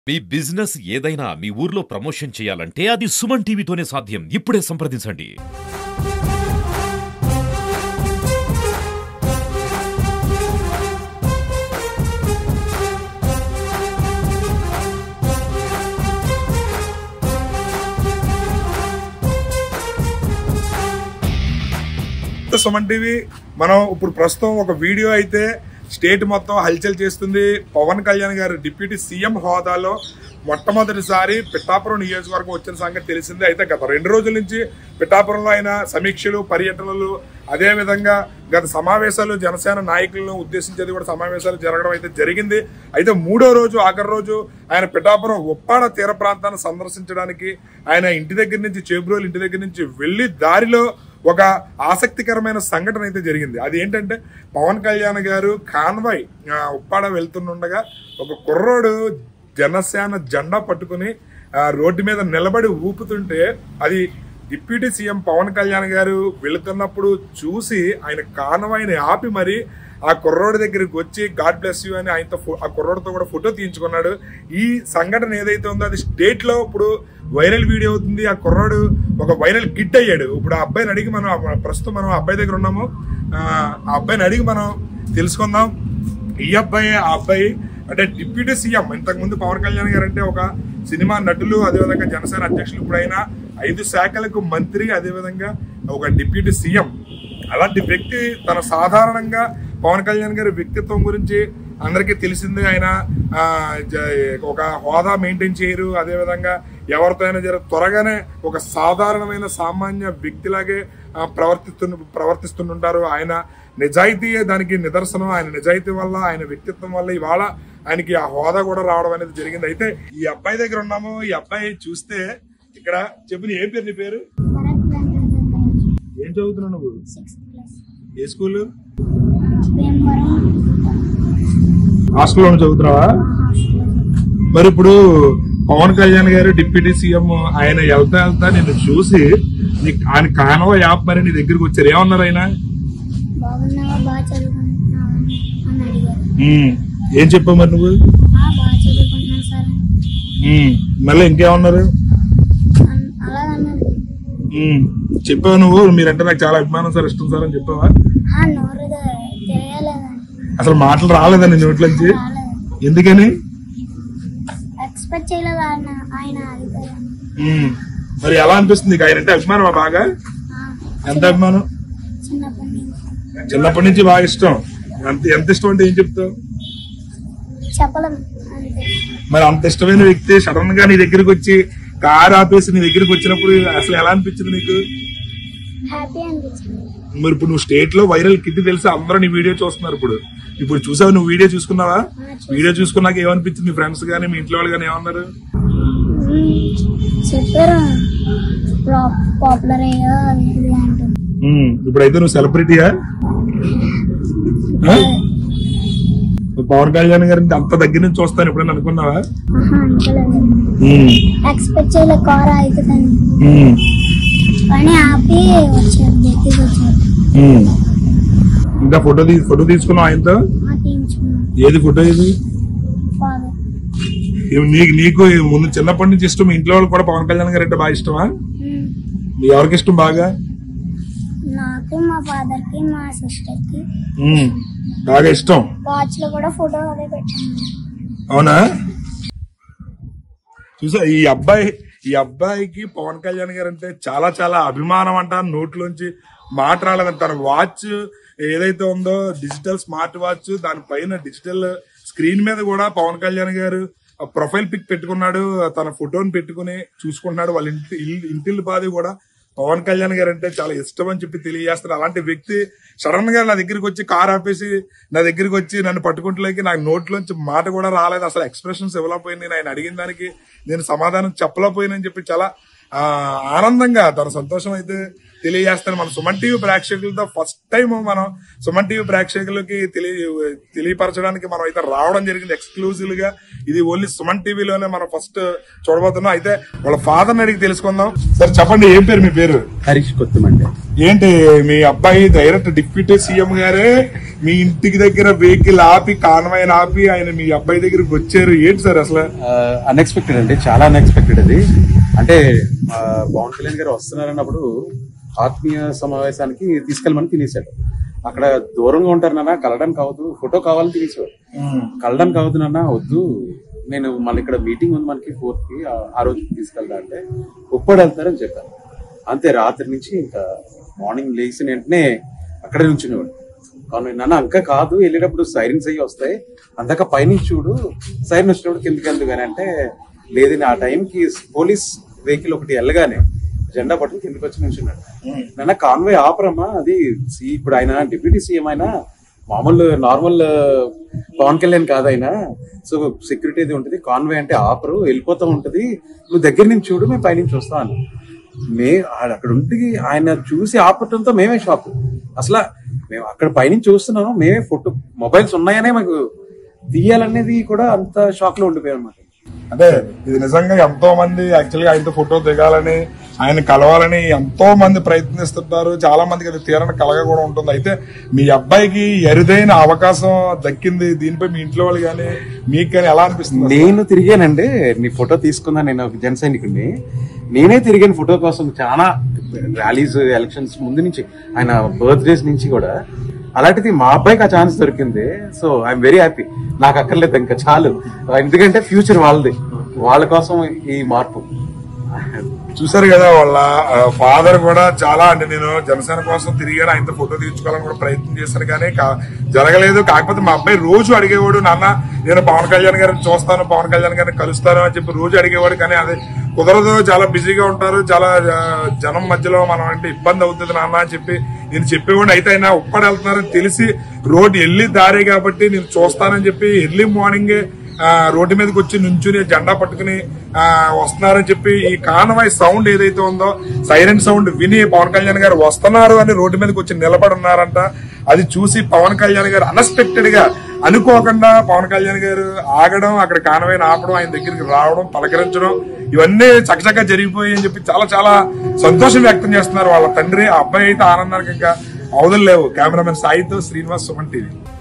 మీ business ఏదైనా మీ ఊర్లో promotion చేయాలంటే అది సుమన్ టీవీతోనే సాధ్యం ఇప్పుడే సంప్రదించండి సుమన్ టీవీ మనం ఇప్పుడు ప్రస్తుతం ఒక వీడియో అయితే స్టేట్ మొత్తం హల్చల్ చేస్తుంది పవన్ కళ్యాణ్ గారు డిప్యూటీ సీఎం హోదాలో మొట్టమొదటిసారి పిఠాపురం నియోజకవర్గం వచ్చిన సంగతి తెలిసిందే అయితే గత రెండు రోజుల నుంచి పిఠాపురంలో ఆయన సమీక్షలు పర్యటనలు అదే విధంగా గత సమావేశాలు జనసేన నాయకులను ఉద్దేశించేది కూడా సమావేశాలు జరగడం అయితే జరిగింది అయితే మూడో రోజు ఆఖరి రోజు ఆయన పిఠాపురం ఉప్పాడ తీర ప్రాంతాన్ని సందర్శించడానికి ఆయన ఇంటి దగ్గర నుంచి చేబ్రోలు ఇంటి దగ్గర నుంచి వెళ్లి దారిలో ఒక ఆసక్తికరమైన సంఘటన అయితే జరిగింది అది ఏంటంటే పవన్ కళ్యాణ్ గారు కాన్వాయ్ ఆ, ఉప్పాడ వెళ్తుండగా ఒక కుర్రోడు జనసేన జెండా పట్టుకుని ఆ, రోడ్డు మీద నిలబడి ఊపుతుంటే అది డిప్యూటీ సీఎం పవన్ కళ్యాణ్ గారు వెళుతున్నప్పుడు చూసి ఆయన కాన్వాయ్ని ఆపి మరి ఆ కుర్రోడి దగ్గరికి వచ్చి గాడ్ బ్లెస్ యూ అని ఆయనతో ఫో- ఆ కుర్రోడితో కూడా ఫోటో తీయించుకున్నాడు ఈ సంఘటన ఏదైతే ఉందో అది స్టేట్ లో ఇప్పుడు వైరల్ వీడియో అవుతుంది ఆ కుర్రోడు ఒక వైరల్ గిట్ అయ్యాడు ఇప్పుడు ఆ అబ్బాయిని అడిగి మనం ఆ- ప్రస్తుతం మనం ఆ అబ్బాయి దగ్గర ఉన్నాము ఆ ఆ అబ్బాయిని అడిగి మనం తెలుసుకుందాం ఈ అబ్బాయి ఆ అబ్బాయి అంటే డిప్యూటీ సీఎం ఇంతకు ముందు పవన్ కళ్యాణ్ గారు అంటే ఒక సినిమా నటులు అదేవిధంగా జనసేన అధ్యక్షులు ఇప్పుడైనా ఐదు శాఖలకు మంత్రి అదేవిధంగా ఒక డిప్యూటీ సీఎం అలాంటి వ్యక్తి తన సాధారణంగా పవన్ కళ్యాణ్ గారి వ్యక్తిత్వం గురించి అందరికీ తెలిసిందే ఆయన ఆ, జ- ఒక హోదా మెయింటైన్ చేయరు అదేవిధంగా ఎవరితో అయినా జర త్వరగానే ఒక సాధారణమైన సామాన్య వ్యక్తిలాగే ఆ, ప్రవర్తిస్తు ప్రవర్తిస్తుంటారు ఆయన నిజాయితీయే దానికి నిదర్శనం ఆయన నిజాయితీ వల్ల ఆయన వ్యక్తిత్వం వల్ల ఇవాళ ఆయనకి ఆ హోదా కూడా రావడం అనేది జరిగింది అయితే ఈ అబ్బాయి దగ్గర ఉన్నాము ఈ అబ్బాయి చూస్తే ఇక్కడ చెప్పు నీ ఏం పేరు నీ పేరు భరత్ వెంకటేశ్వర ఏం చదువుతున్నావు నువ్వు సిక్స్త్ క్లాస్ ఏ స్కూల్ భీమవరం హాస్టల్లో చదువుతున్నావా మరి ఇప్పుడు పవన్ కళ్యాణ్ గారు డిప్యూటీ సీఎం ఆయన వెళ్తా వెళ్తా నిన్ను చూసి నీకు ఆయన కానవ యాప్ మరి నీ దగ్గరికి వచ్చారు ఏమన్నారు ఆయన బాగున్నావా బాగా చదువుకుంటున్నావా అని అడిగారు ఉమ్, ఏం చెప్పావు మరి నువ్వు "ఆ, బాగా చదువుకుంటున్నాను సార్ ఉమ్, మళ్ళీ ఇంకేమన్నారు అన్- అలాగన్నారు ఉమ్, చెప్పావు నువ్వు మీరంటే నాకు చాలా అభిమానం సార్ ఇష్టం సార్ అని చెప్పావా ఆ నోరు ద- తిరగలేదని అసలు మాటలు రాలేదా నీ నోట్లోంచి రాలేదు ఎందుకని ఎక్స్పెక్ట్ చేయలేదు ఆయన ఆయన ఆగిపోయాను ఉమ్, మరి ఎలా అనిపిస్తుంది నీకు ఆయన అంటే అభిమానం బాగా ఎంత అభిమానం చిన్నప్పటి నుంచి చిన్నప్పటి నుంచి బాగా ఇష్టం ఎంత ఎంత ఇష్టం అంటే ఏం చెప్తావు చెప్పలేం అంతే మరి అంత ఇష్టమైన వ్యక్తి సడన్ గా నీ దగ్గరికి వచ్చి కార్ ఆపేసి నీ దగ్గరికి వచ్చినప్పుడు అసలు ఎలా అనిపించింది నీకు హ్యాపీ అనిపించింది మరి ఇప్పుడు నువ్వు స్టేట్ లో వైరల్ కిట్ తెలిసి అందరూ నీ వీడియో చూస్తున్నారు ఇప్పుడు ఇప్పుడు చూసావు నువ్వు వీడియో చూసుకున్నావా వీడియో చూసుకున్నాక ఏమనిపించింది మీ ఫ్రెండ్స్ గానీ మీ ఇంట్లో వాళ్ళు గానీ ఏమన్నారు మ్మ్. చెప్పారు పాపులర్ అయ్యా అది ఇది అంటుంది ఉమ్, ఇప్పుడైతే నువ్వు సెలబ్రిటీయా ఆ? నువ్వు పవన్ కళ్యాణ్ గారిని అంత దగ్గర నుంచి చూస్తాను ఎప్పుడైనా అనుకున్నావా ఆహా అనుకోలేదు ఉమ్, ఎక్స్పెక్ట్ చేయలేదు కార్ అవుతుందని ఉమ్, కానీ ఆపి వచ్చారు దగ్గరికి వచ్చారు ఉమ్. ఇంకా ఫోటో తీ ఫోటో తీసుకున్నావు ఆయనతో ఆ తీయించుకున్నాను ఏది ఫోటో ఇది ఫాదర్ ఏం నీకు నీకు ముందు చిన్నప్పటి నుంచి ఇష్టం మీ ఇంట్లో వాళ్ళు కూడా పవన్ కళ్యాణ్ గారు అంటే బాగా ఇష్టమా మీ ఎవరికి ఇష్టం బాగా నాకు మా ఫాదర్ కి మా సిస్టర్ కి ఉమ్, బాగా ఇష్టం వాచ్ లో కూడా ఫోటో అదే పెట్టాను అవునా చూసా ఈ అబ్బాయి ఈ అబ్బాయికి పవన్ కళ్యాణ్ గారు అంటే చాలా చాలా అభిమానం అంట నోట్లోంచి మాట రాలేదంట తన వాచ్ ఏదైతే ఉందో డిజిటల్ స్మార్ట్ వాచ్ దానిపైన డిజిటల్ స్క్రీన్ మీద కూడా పవన్ కళ్యాణ్ గారు ప్రొఫైల్ పిక్ పెట్టుకున్నాడు తన ఫోటోని పెట్టుకుని చూసుకుంటున్నాడు వాళ్ళ ఇంటి ఇల్లు ఇంటిల్లి బాధ కూడా పవన్ కళ్యాణ్ గారు అంటే చాలా ఇష్టం అని చెప్పి తెలియజేస్తారు అలాంటి వ్యక్తి సడన్ గా నా దగ్గరికి వచ్చి కార్ ఆపేసి నా దగ్గరికి వచ్చి నన్ను పట్టుకుంటలేకి నాకు నోట్లోంచి మాట కూడా రాలేదు అసలు ఎక్స్ప్రెషన్స్ ఇవ్వలేకపోయింది ఆయన అడిగిన దానికి నేను సమాధానం చెప్పలేకపోయినని చెప్పి చాలా ఆ, ఆనందంగా తన సంతోషం అయితే తెలియజేస్తాను మన సుమన్ టీవీ ప్రేక్షకులతో ఫస్ట్ టైం మనం సుమన్ టీవీ ప్రేక్షకులకి తెలియ తెలియపరచడానికి మనం అయితే రావడం జరిగింది ఎక్స్క్లూజివ్ గా ఇది ఓన్లీ సుమన్ టీవీలోనే మనం ఫస్ట్ చూడబోతున్నాం అయితే వాళ్ళ ఫాదర్ అడిగి తెలుసుకుందాం సార్ చెప్పండి ఏం పేరు మీ పేరు హరీష్ కొత్తమండి ఏంటి మీ అబ్బాయి డైరెక్ట్ డిప్యూటీ సీఎం గారే మీ ఇంటికి దగ్గర వెహికల్ ఆపి కాన్వాయ్ ఆపి ఆయన మీ అబ్బాయి దగ్గరికి వచ్చారు ఏంటి సార్ అసలు అన్ఎక్స్పెక్టెడ్ అండి చాలా అన్ఎక్స్పెక్టెడ్ అది అంటే ఆ, పవన్ కళ్యాణ్ గారు వస్తున్నారన్నప్పుడు ఆత్మీయ సమావేశానికి తీసుకెళ్ళమని తినేశాడు అక్కడ దూరంగా ఉంటారు నాన్న కలవడానికి అవ్వదు ఫోటో కావాలని తినేసేవాడు కలవడానికి అవ్వదు నాన్న వద్దు నేను మన ఇక్కడ మీటింగ్ ఉంది మనకి ఫోర్త్ కి ఆ- ఆ రోజు తీసుకెళ్తా అంటే ఉప్పడి వెళ్తారని చెప్పాను అంతే రాత్రి నుంచి ఇంకా మార్నింగ్ లేచిన వెంటనే అక్కడే నుంచునేవాడు కానీ నాన్న అంక కాదు వెళ్ళేటప్పుడు సైరన్స్ అయ్యి వస్తాయి అందాక పైనుంచి చూడు సైరన్ వచ్చినప్పుడు కిందకి వెళ్దు కానీ అంటే లేదని ఆ టైంకి పోలీస్ వెహికల్ ఒకటి వెళ్ళగానే జెండా పట్టుకుని కిందకి వచ్చి నుంచున్నాడు నాన్న కాన్వే ఆపరమ్మా అది సి- ఇప్పుడు ఆయన డిప్యూటీ సీఎం అయినా మామూలు నార్మల్ పవన్ కళ్యాణ్ కాదైనా సో సెక్యూరిటీ అది ఉంటుంది కాన్వే అంటే ఆపరు వెళ్ళిపోతూ ఉంటది నువ్వు దగ్గర నుంచి చూడు మేము పైనుంచి వస్తాను మే ఆడ- అక్కడ ఉండి ఆయన చూసి ఆపటంతో మేమే షాక్ అసలు మేము అక్కడ పైనుంచి చూస్తున్నాము మేమే ఫోటో మొబైల్స్ ఉన్నాయనే మాకు తీయాలనేది కూడా అంత షాక్ లో ఉండిపోయాం అనమాట అంటే ఇది నిజంగా ఎంతో మంది యాక్చువల్ గా ఆయనతో ఫోటో దిగాలని ఆయన కలవాలని ఎంతో మంది ప్రయత్నిస్తుంటారు చాలా మందికి అది తీరని కలగ కూడా ఉంటుంది అయితే మీ అబ్బాయికి ఎరుదైన అవకాశం దక్కింది దీనిపై మీ ఇంట్లో వాళ్ళు కానీ మీకు కానీ ఎలా అనిపిస్తుంది నేను తిరిగానండి నీ ఫోటో తీసుకున్నా నేను ఒక జన సైనికుడిని నేనే తిరిగాను ఫోటో కోసం చాలా ర్యాలీస్ ఎలక్షన్స్ ముందు నుంచి ఆయన బర్త్డేస్ నుంచి కూడా అలాంటిది మా అబ్బాయికి ఆ ఛాన్స్ దొరికింది సో ఐఎమ్ వెరీ హ్యాపీ నాకు అక్కర్లేదు ఇంకా చాలు ఎందుకంటే ఫ్యూచర్ వాళ్ళది వాళ్ళ కోసం ఈ మార్పు చూసారు కదా వాళ్ళ ఫాదర్ కూడా చాలా అంటే నేను జనసేన కోసం తిరిగాడు ఆయనతో ఫోటో తీయించుకోవాలని కూడా ప్రయత్నం చేశాను కానీ కా- జరగలేదు కాకపోతే మా అబ్బాయి రోజు అడిగేవాడు నాన్న నేను పవన్ కళ్యాణ్ గారిని చూస్తాను పవన్ కళ్యాణ్ గారిని కలుస్తాను అని చెప్పి రోజు అడిగేవాడు కానీ అది కుదరదు చాలా బిజీగా ఉంటారు చాలా ఆ, జనం మధ్యలో మనం అంటే ఇబ్బంది అవుతుంది నాన్న అని చెప్పి నేను చెప్పేవాడు అయితే ఆయన ఉప్పడి వెళ్తున్నారని తెలిసి రోడ్డు వెళ్ళి దారే కాబట్టి నేను చూస్తానని చెప్పి ఎర్లీ మార్నింగే ఆ, రోడ్డు మీదకి వచ్చి నుంచుని జెండా పట్టుకుని ఆ, వస్తున్నారని చెప్పి ఈ కానవాయ్ సౌండ్ ఏదైతే ఉందో సైరన్ సౌండ్ విని పవన్ కళ్యాణ్ గారు వస్తున్నారు అని రోడ్డు మీదకి వచ్చి నిలబడి ఉన్నారంట అది చూసి పవన్ కళ్యాణ్ గారు అన్ఎక్స్పెక్టెడ్ గా అనుకోకుండా పవన్ కళ్యాణ్ గారు ఆగడం అక్కడ కానవాయిని ఆపడం ఆయన దగ్గరికి రావడం పలకరించడం ఇవన్నీ చకచకా జరిగిపోయి అని చెప్పి చాలా చాలా సంతోషం వ్యక్తం చేస్తున్నారు వాళ్ళ తండ్రి ఆ అబ్బాయి అయితే ఆనందానికి ఇంకా అవధులు లేవు కెమెరామెన్ సాయితో శ్రీనివాస్ సుమన్ టీవీ